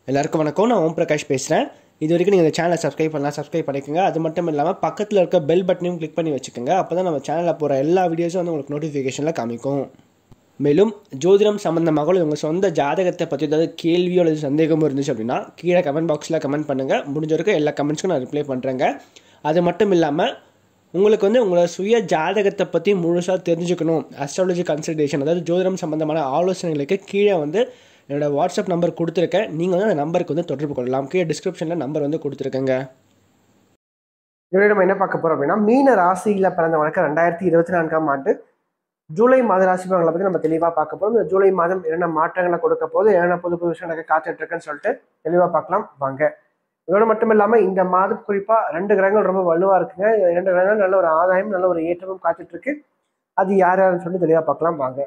எல்லாருக்கும் வணக்கம் நான் ஓம் பிரகாஷ் பேசுகிறேன் இது வரைக்கும் நீங்கள் இந்த சேனலை சப்ஸ்கிரைப் பண்ணலாம் சப்ஸ்கிரைப் பண்ணிக்கோங்க அது மட்டும் இல்லாமல் பக்கத்தில் இருக்க பெல் பட்டனையும் கிளிக் பண்ணி வச்சுக்கோங்க அப்போ தான் நம்ம சேனலில் போகிற எல்லா வீடியோஸும் வந்து உங்களுக்கு நோட்டிஃபிகேஷனில் காமிக்கும் மேலும் ஜோதிடம் சம்பந்தமாக உங்கள் சொந்த ஜாதகத்தை பற்றி ஏதாவது கேள்வியோ அல்லது சந்தேகமோ இருந்துச்சு அப்படின்னா கீழே கமெண்ட் பாக்ஸில் கமெண்ட் பண்ணுங்கள் முடிஞ்ச வரைக்கும் எல்லா கமெண்ட்ஸ்க்கும் நான் ரிப்ளை பண்ணுறேங்க அது மட்டும் இல்லாமல் உங்களுக்கு வந்து உங்களோட சுய ஜாதகத்தை பற்றி முழுசாக தெரிஞ்சுக்கணும் அஸ்ட்ராலஜி கன்சல்டேஷன் அதாவது ஜோதிடம் சம்பந்தமான ஆலோசனைகளுக்கு கீழே வந்து என்னோட வாட்ஸ்அப் நம்பர் கொடுத்துருக்கேன் நீங்கள் வந்து அந்த நம்பருக்கு வந்து தொடர்பு கொள்ளலாம் கீழே டிஸ்கிரிப்ஷனில் நம்பர் வந்து கொடுத்துருக்கேங்க இதோட நம்ம என்ன பார்க்க போறோம் அப்படின்னா மீன ராசியில பிறந்தவனுக்கு ரெண்டாயிரத்தி இருபத்தி நான்காம் ஆண்டு ஜூலை மாத ராசி பலன்களை பத்தி நம்ம தெளிவா பார்க்க போறோம் இந்த ஜூலை மாதம் என்னென்ன மாற்றங்களை கொடுக்க போது என்னென்ன புது புது விஷயம் எனக்கு காத்துட்டு இருக்குன்னு சொல்லிட்டு தெளிவா பார்க்கலாம் வாங்க இதோட மட்டும் இல்லாம இந்த மாதம் குறிப்பா ரெண்டு கிரகங்கள் ரொம்ப வலுவா இருக்குங்க இந்த இரண்டு கிரகங்கள் நல்ல ஒரு ஆதாயம் நல்ல ஒரு ஏற்றமும் காத்துட்டு இருக்கு அது யார் யாருன்னு சொல்லிட்டு தெளிவா பார்க்கலாம் வாங்க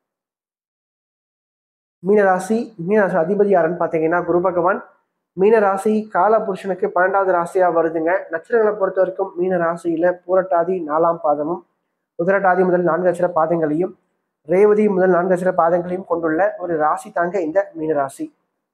மீனராசி மீனராசி அதிபதி யாருன்னு பார்த்தீங்கன்னா குரு பகவான் மீனராசி கால புருஷனுக்கு பன்னெண்டாவது ராசியா வருதுங்க நட்சத்திரங்களை பொறுத்த வரைக்கும் மீன ராசியில பூரட்டாதி நாலாம் பாதமும் உதரட்டாதி முதல் நான்கு அச்சர பாதங்களையும் ரேவதி முதல் நான்கு அச்சர பாதங்களையும் கொண்டுள்ள ஒரு ராசி தாங்க இந்த மீனராசி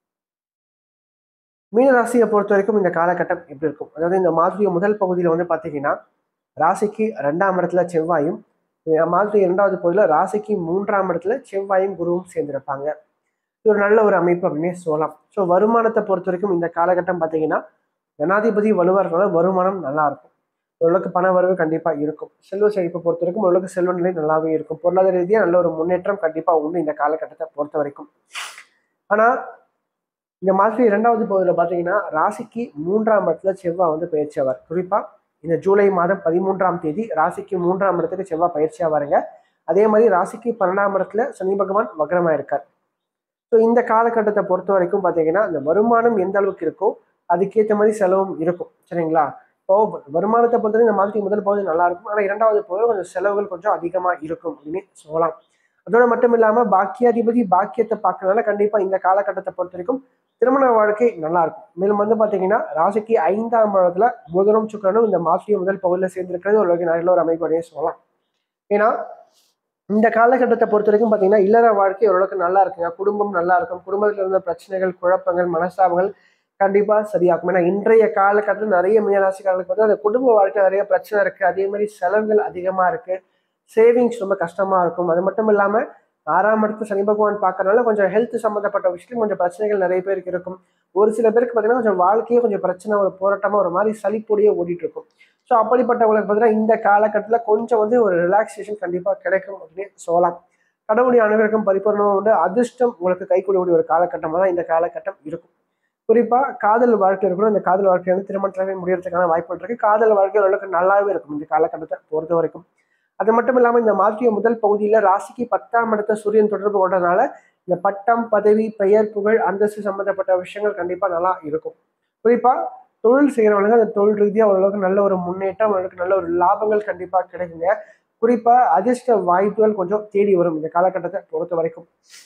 மீனராசியை பொறுத்த வரைக்கும் இந்த காலகட்டம் எப்படி இருக்கும் அதாவது இந்த மாதிரி முதல் பகுதியில் வந்து பார்த்தீங்கன்னா ராசிக்கு ரெண்டாம் இடத்துல செவ்வாயும் இந்த மாதிரி இரண்டாவது பகுதியில் ராசிக்கு மூன்றாம் இடத்துல செவ்வாயும் குருவும் சேர்ந்திருப்பாங்க இது ஒரு நல்ல ஒரு அமைப்பு அப்படின்னே சொல்லலாம் ஸோ வருமானத்தை பொறுத்த வரைக்கும் இந்த காலகட்டம் பார்த்தீங்கன்னா ஜனாதிபதி வலுவாக இருக்கனால வருமானம் நல்லா இருக்கும் ஓரளவுக்கு பண வரவு கண்டிப்பாக இருக்கும் செல்வ செழிப்பை பொறுத்த வரைக்கும் ஓரளவுக்கு செல்வ நிலை நல்லாவே இருக்கும் பொருளாதார ரீதியாக நல்ல ஒரு முன்னேற்றம் கண்டிப்பாக உண்டு இந்த காலகட்டத்தை பொறுத்த வரைக்கும் ஆனால் இந்த மாதிரி இரண்டாவது பகுதியில் பார்த்தீங்கன்னா ராசிக்கு மூன்றாம் இடத்துல செவ்வாய் வந்து பயிற்சியாவார் குறிப்பாக இந்த ஜூலை மாதம் பதிமூன்றாம் தேதி ராசிக்கு மூன்றாம் இடத்துக்கு செவ்வாய் பயிற்சியாக வாருங்க அதே மாதிரி ராசிக்கு பன்னெண்டாம் இடத்துல சனி பகவான் வக்ரமாக இருக்கார் ஸோ இந்த காலகட்டத்தை பொறுத்த வரைக்கும் பார்த்தீங்கன்னா அந்த வருமானம் எந்த அளவுக்கு இருக்கோ அதுக்கேற்ற மாதிரி செலவும் இருக்கும் சரிங்களா இப்போ வருமானத்தை பொறுத்தவரை இந்த மாதிரி முதல் பகுதி நல்லா இருக்கும் ஆனால் இரண்டாவது பகுதி கொஞ்சம் செலவுகள் கொஞ்சம் அதிகமாக இருக்கும் அப்படின்னு சொல்லலாம் அதோட மட்டும் இல்லாமல் பாக்கியாதிபதி பாக்கியத்தை பார்க்கறதுனால கண்டிப்பாக இந்த காலகட்டத்தை பொறுத்த வரைக்கும் திருமண வாழ்க்கை நல்லா இருக்கும் மேலும் வந்து பார்த்தீங்கன்னா ராசிக்கு ஐந்தாம் இடத்துல புதனும் சுக்கரனும் இந்த மாசிய முதல் பகுதியில் சேர்ந்திருக்கிறது ஒரு நல்ல ஒரு அமைப்பு அப்படின்னு சொல்லலாம் ஏன்னா இந்த காலகட்டத்தை பொறுத்த வரைக்கும் பார்த்தீங்கன்னா இல்லற வாழ்க்கை ஓரளவுக்கு நல்லா இருக்குங்க குடும்பம் நல்லா இருக்கும் குடும்பத்தில் இருந்த பிரச்சனைகள் குழப்பங்கள் மனஸ்தாபங்கள் கண்டிப்பாக சரியாகும் ஏன்னா இன்றைய காலகட்டத்தில் நிறைய மீனராசிக்காரர்களுக்கு வந்து அந்த குடும்ப வாழ்க்கை நிறைய பிரச்சனை இருக்குது அதே மாதிரி செலவுகள் அதிகமாக இருக்குது சேவிங்ஸ் ரொம்ப கஷ்டமாக இருக்கும் அது மட்டும் இல்லாமல் ஆறாம் இடத்துல சனி பகவான் பார்க்கறனால கொஞ்சம் ஹெல்த் சம்மந்தப்பட்ட விஷயத்துல கொஞ்சம் பிரச்சனைகள் நிறைய பேருக்கு இருக்கும் ஒரு சில பேருக்கு பார்த்தீங்கன்னா கொஞ்சம் வாழ்க்கையே கொஞ்சம் பிரச்சனை ஒரு போராட்டமாக ஒரு மாதிரி சளிப்பொடியே ஓடிட்டு இருக்கும் ஸோ அப்படிப்பட்டவங்களுக்கு பார்த்தீங்கன்னா இந்த காலகட்டத்தில் கொஞ்சம் வந்து ஒரு ரிலாக்ஸேஷன் கண்டிப்பாக கிடைக்கும் அப்படின்னு சொல்லலாம் கடவுளுடைய அனுகிரகம் பரிபூர்ணமாக உண்டு அதிர்ஷ்டம் உங்களுக்கு கைகூடக்கூடிய ஒரு காலகட்டமாக தான் இந்த காலகட்டம் இருக்கும் குறிப்பாக காதல் வாழ்க்கை இருக்கணும் இந்த காதல் வாழ்க்கை வந்து திருமணத்திலே முடியறதுக்கான வாய்ப்புகள் இருக்கு காதல் வாழ்க்கை ஓரளவுக்கு நல்லாவே இருக்கும் இந்த காலகட்டத்தை பொறுத்த வரைக்கும் அது மட்டும் இல்லாமல் இந்த மாற்றிய முதல் பகுதியில் ராசிக்கு பத்தாம் இடத்த சூரியன் தொடர்பு கொண்டதுனால இந்த பட்டம் பதவி பெயர் புகழ் அந்தஸ்து சம்மந்தப்பட்ட விஷயங்கள் கண்டிப்பாக நல்லா இருக்கும் குறிப்பாக தொழில் செய்கிறவங்க அந்த தொழில் ரீதியாக ஓரளவுக்கு நல்ல ஒரு முன்னேற்றம் ஓரளவுக்கு நல்ல ஒரு லாபங்கள் கண்டிப்பாக கிடைக்குங்க குறிப்பாக அதிர்ஷ்ட வாய்ப்புகள் கொஞ்சம் தேடி வரும் இந்த காலகட்டத்தை பொறுத்த வரைக்கும்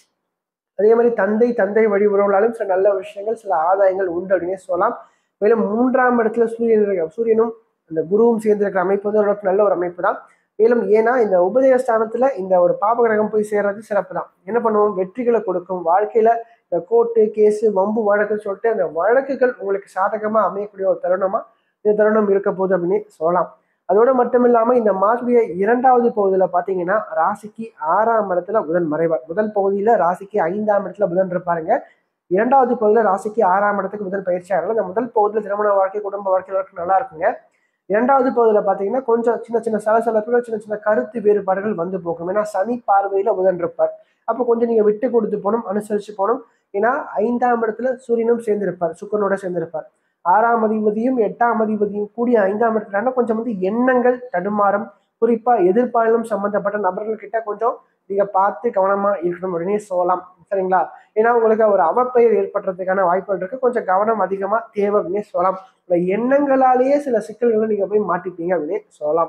அதே மாதிரி தந்தை தந்தை வழி உறவுகளாலும் சில நல்ல விஷயங்கள் சில ஆதாயங்கள் உண்டு அப்படின்னே சொல்லலாம் மேலும் மூன்றாம் இடத்துல சூரியன் சூரியனும் அந்த குருவும் சேர்ந்திருக்கிற அமைப்பு வந்து ஓரளவுக்கு நல்ல ஒரு அமைப்பு தான் மேலும் ஏன்னா இந்த உபதேசஸ்தானத்துல இந்த ஒரு பாபகிரகம் போய் சேர்றது சிறப்பு தான் என்ன பண்ணுவோம் வெற்றிகளை கொடுக்கும் வாழ்க்கையில இந்த கோர்ட்டு கேஸு வம்பு வழக்குன்னு சொல்லிட்டு அந்த வழக்குகள் உங்களுக்கு சாதகமா அமையக்கூடிய ஒரு தருணமா இந்த தருணம் இருக்க போகுது அப்படின்னு சொல்லலாம் அதோட மட்டும் இல்லாம இந்த மாதத்துடைய இரண்டாவது பகுதியில பாத்தீங்கன்னா ராசிக்கு ஆறாம் இடத்துல புதன் மறைவார் முதல் பகுதியில ராசிக்கு ஐந்தாம் இடத்துல புதன் இருப்பாருங்க இரண்டாவது பகுதியில ராசிக்கு ஆறாம் இடத்துக்கு புதன் பயிற்சி ஆகலாம் இந்த முதல் பகுதியில் திருமண வாழ்க்கை குடும்ப வாழ்க்கை நல்லா இருக்குங்க இரண்டாவது பகுதியில் பார்த்தீங்கன்னா கொஞ்சம் சின்ன சின்ன சலசலப்புகள் சின்ன சின்ன கருத்து வேறுபாடுகள் வந்து போகும் ஏன்னா சனி பார்வையில் புதன் இருப்பார் அப்போ கொஞ்சம் நீங்கள் விட்டு கொடுத்து போகணும் அனுசரித்து போகணும் ஏன்னா ஐந்தாம் இடத்துல சூரியனும் சேர்ந்திருப்பார் சுக்கரனோட சேர்ந்திருப்பார் ஆறாம் அதிபதியும் எட்டாம் அதிபதியும் கூடிய ஐந்தாம் இடத்துல கொஞ்சம் வந்து எண்ணங்கள் தடுமாறும் குறிப்பாக எதிர்பாலும் சம்மந்தப்பட்ட நபர்கள் கிட்ட கொஞ்சம் நீங்கள் பார்த்து கவனமாக இருக்கணும் அப்படின்னு சொல்லலாம் சரிங்களா ஏன்னா உங்களுக்கு ஒரு அவப்பெயர் ஏற்படுறதுக்கான வாய்ப்புகள் இருக்கு கொஞ்சம் கவனம் அதிகமாக தேவை அப்படின்னு சொல்லலாம் இந்த எண்ணங்களாலேயே சில சிக்கல்களை நீங்கள் போய் மாட்டிப்பீங்க அப்படின்னு சொல்லலாம்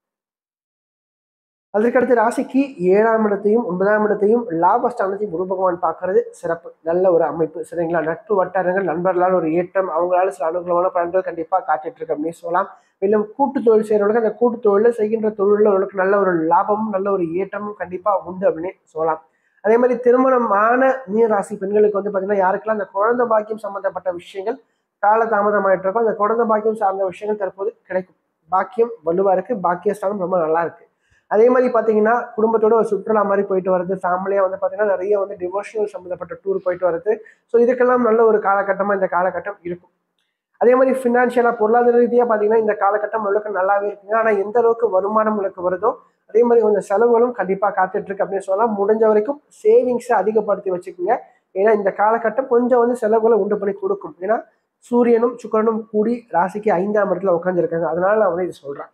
அதற்கடுத்து ராசிக்கு ஏழாம் இடத்தையும் ஒன்பதாம் இடத்தையும் லாபஸ்தானத்தையும் குரு பகவான் பார்க்கறது சிறப்பு நல்ல ஒரு அமைப்பு சரிங்களா நட்பு வட்டாரங்கள் நண்பர்களால் ஒரு ஏற்றம் அவங்களால சில அனுகூலமான பலன்கள் கண்டிப்பாக காத்துட்டு இருக்கு அப்படின்னு சொல்லலாம் மேலும் கூட்டு தொழில் செய்கிறவங்களுக்கு அந்த கூட்டு தொழிலில் செய்கின்ற தொழிலில் அவர்களுக்கு நல்ல ஒரு லாபமும் நல்ல ஒரு ஏற்றமும் கண்டிப்பாக உண்டு அப்படின்னு சொல்லலாம் அதே மாதிரி திருமணமான மீன ராசி பெண்களுக்கு வந்து பார்த்தீங்கன்னா யாருக்கெல்லாம் அந்த குழந்தை பாக்கியம் சம்பந்தப்பட்ட விஷயங்கள் கால தாமதமாயிட்டு இருக்கோ அந்த குழந்தை பாக்கியம் சார்ந்த விஷயங்கள் தற்போது கிடைக்கும் பாக்கியம் வலுவா இருக்கு பாக்கியஸ்தானம் ரொம்ப நல்லா இருக்கு அதே மாதிரி பார்த்தீங்கன்னா குடும்பத்தோட ஒரு சுற்றுலா மாதிரி போயிட்டு வருது ஃபேமிலியாக வந்து பார்த்தீங்கன்னா நிறைய வந்து டிவோஷனல் சம்மந்தப்பட்ட டூர் போயிட்டு வருது ஸோ இதுக்கெல்லாம் நல்ல ஒரு காலகட்டமாக இந்த காலகட்டம் இருக்கும் அதே மாதிரி ஃபினான்ஷியலாக பொருளாதார ரீதியாக பார்த்தீங்கன்னா இந்த காலகட்டம் உங்களுக்கு நல்லாவே இருக்குங்க ஆனால் எந்த அளவுக்கு வருமானம் உங்களுக்கு வருதோ அதே மாதிரி கொஞ்சம் செலவுகளும் கண்டிப்பாக காத்துட்டு இருக்கு அப்படின்னு சொல்லலாம் முடிஞ்ச வரைக்கும் சேவிங்ஸை அதிகப்படுத்தி வச்சுக்கோங்க ஏன்னா இந்த காலகட்டம் கொஞ்சம் வந்து செலவுகளை உண்டு பண்ணி கொடுக்கும் ஏன்னா சூரியனும் சுக்கரனும் கூடி ராசிக்கு ஐந்தாம் இடத்துல உட்காந்துருக்காங்க அதனால நான் வந்து இது சொல்றேன்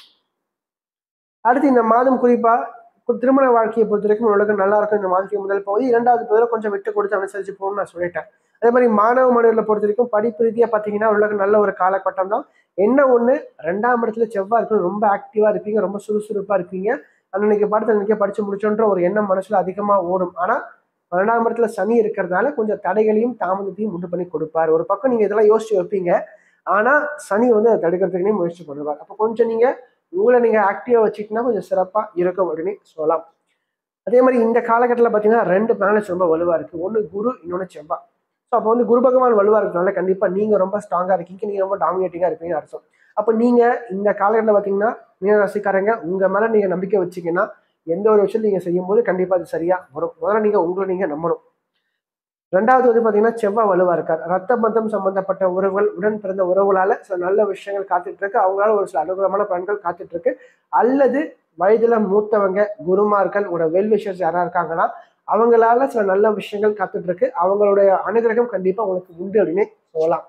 அடுத்து இந்த மாதம் குறிப்பா கு- திருமண வாழ்க்கையை பொறுத்த வரைக்கும் உங்களுக்கு நல்லா இருக்கும் இந்த மாதத்துக்கு முதல் பகுதி இரண்டாவது பகுதியில் கொஞ்சம் விட்டு கொடுத்து அனுசரிச்சு போகணும்னு நான் சொல்லிட்டேன் அதே மாதிரி மாணவ மாணவர்களை பொறுத்த வரைக்கும் படிப்பு ரீதியாக பார்த்தீங்கன்னா உங்களுக்கு நல்ல ஒரு காலகட்டம் தான் என்ன ஒன்று ரெண்டாம் இடத்துல செவ்வாய் இருக்கும் ரொம்ப ஆக்டிவாக இருப்பீங்க ரொம்ப சுறுசுறுப்பாக இருப்பீங்க அன்னைக்கு பாடத்தை அன்னைக்கே படிச்சு முடிச்சோன்ற ஒரு எண்ணம் மனசுல அதிகமாக ஓடும் ஆனால் பன்னெண்டாம் இடத்துல சனி இருக்கிறதுனால கொஞ்சம் தடைகளையும் தாமதத்தையும் உண்டு பண்ணி கொடுப்பார் ஒரு பக்கம் நீங்க இதெல்லாம் யோசிச்சு வைப்பீங்க ஆனா சனி வந்து அதை தடுக்கிறதுக்குனே முயற்சி பண்ணுவார் அப்போ கொஞ்சம் நீங்க உங்களை நீங்க ஆக்டிவா வச்சுக்கிட்டா கொஞ்சம் சிறப்பா இருக்கும் அப்படின்னு சொல்லலாம் அதே மாதிரி இந்த காலகட்டத்தில் பார்த்தீங்கன்னா ரெண்டு பிளானட்ஸ் ரொம்ப வலுவா இருக்கு ஒன்று குரு இன்னொன்று செவ்வாய் ஸோ அப்போ வந்து குரு பகவான் வலுவா இருக்கிறதுனால கண்டிப்பா நீங்க ரொம்ப ஸ்ட்ராங்கா இருக்கீங்க நீங்க ரொம்ப டாமினேட்டிங்கா இருப்பீங்கன்னு அர்த்தம் அப்போ நீங்க இந்த காலகட்டத்தில் பார்த்தீங்கன்னா மீனராசிக்காரங்க உங்க மேல நீங்க நம்பிக்கை வச்சீங்கன்னா எந்த ஒரு விஷயம் நீங்க செய்யும்போது கண்டிப்பா அது சரியா வரும் முதல்ல நீங்க உங்களை நீங்க நம்பணும் ரெண்டாவது வந்து பாத்தீங்கன்னா செவ்வாய் வலுவா இருக்கார் ரத்த பந்தம் சம்பந்தப்பட்ட உறவுகள் உடன் பிறந்த உறவுகளால சில நல்ல விஷயங்கள் காத்துட்டு இருக்கு அவங்களால ஒரு சில அனுகூலமான பலன்கள் காத்துட்டு இருக்கு அல்லது வயதுல மூத்தவங்க குருமார்கள் ஒரு வெல்விஷர்ஸ் யாரா இருக்காங்கன்னா அவங்களால சில நல்ல விஷயங்கள் காத்துட்டு இருக்கு அவங்களுடைய அனுகிரகம் கண்டிப்பா உங்களுக்கு உண்டு அப்படின்னு சொல்லலாம்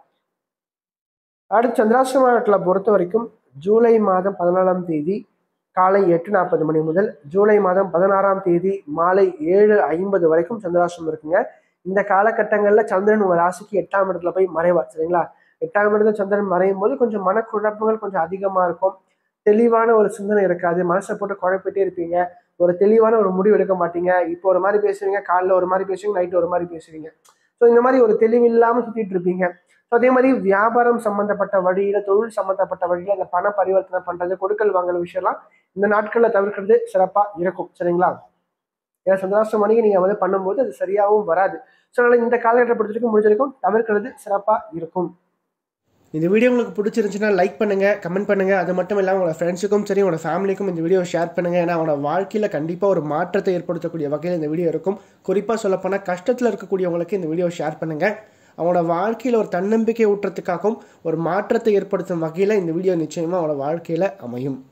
அடுத்து சந்திராசிரமத்துல பொறுத்த வரைக்கும் ஜூலை மாதம் பதினாலாம் தேதி காலை எட்டு நாற்பது மணி முதல் ஜூலை மாதம் பதினாறாம் தேதி மாலை ஏழு ஐம்பது வரைக்கும் சந்திராசிரமம் இருக்குங்க இந்த காலகட்டங்களில் சந்திரன் ஒரு ராசிக்கு எட்டாம் இடத்துல போய் மறைவார் சரிங்களா எட்டாம் இடத்துல சந்திரன் மறையும் போது கொஞ்சம் மனக்குழப்பங்கள் கொஞ்சம் அதிகமாக இருக்கும் தெளிவான ஒரு சிந்தனை இருக்காது மனசை போட்டு குழப்பிட்டே இருப்பீங்க ஒரு தெளிவான ஒரு முடிவு எடுக்க மாட்டீங்க இப்போ ஒரு மாதிரி பேசுவீங்க காலைல ஒரு மாதிரி பேசுவீங்க நைட்டு ஒரு மாதிரி பேசுவீங்க ஸோ இந்த மாதிரி ஒரு தெளிவில்லாமல் சுற்றிட்டு இருப்பீங்க ஸோ அதே மாதிரி வியாபாரம் சம்பந்தப்பட்ட வழியில தொழில் சம்பந்தப்பட்ட வழியில இந்த பண பரிவர்த்தனை பண்றது கொடுக்கல் வாங்கல் விஷயம்லாம் இந்த நாட்களில் தவிர்க்கிறது சிறப்பா இருக்கும் சரிங்களா ஏன்னா சந்திராஷ்டிரம் மணிக்கு நீங்க வந்து பண்ணும்போது அது சரியாகவும் வராது ஸோ அதனால இந்த காலகட்டத்தை பொறுத்த வரைக்கும் முடிஞ்ச வரைக்கும் தவிர்க்கிறது சிறப்பா இருக்கும் இந்த வீடியோ உங்களுக்கு பிடிச்சிருந்துச்சுன்னா லைக் பண்ணுங்க கமெண்ட் பண்ணுங்க அது மட்டும் இல்லாமல் உங்களோட ஃப்ரெண்ட்ஸுக்கும் சரி உங்களோட ஃபேமிலிக்கும் இந்த வீடியோ ஷேர் பண்ணுங்க ஏன்னா அவனோட வாழ்க்கையில் கண்டிப்பாக ஒரு மாற்றத்தை ஏற்படுத்தக்கூடிய வகையில் இந்த வீடியோ இருக்கும் குறிப்பாக சொல்லப்போனால் கஷ்டத்தில் இருக்கக்கூடியவங்களுக்கு இந்த வீடியோ ஷேர் பண்ணுங்க அவனோட வாழ்க்கையில் ஒரு தன்னம்பிக்கை ஊட்டுறதுக்காகவும் ஒரு மாற்றத்தை ஏற்படுத்தும் வகையில் இந்த வீடியோ நிச்சயமாக அவனோட வாழ்க்கையில் அமையும்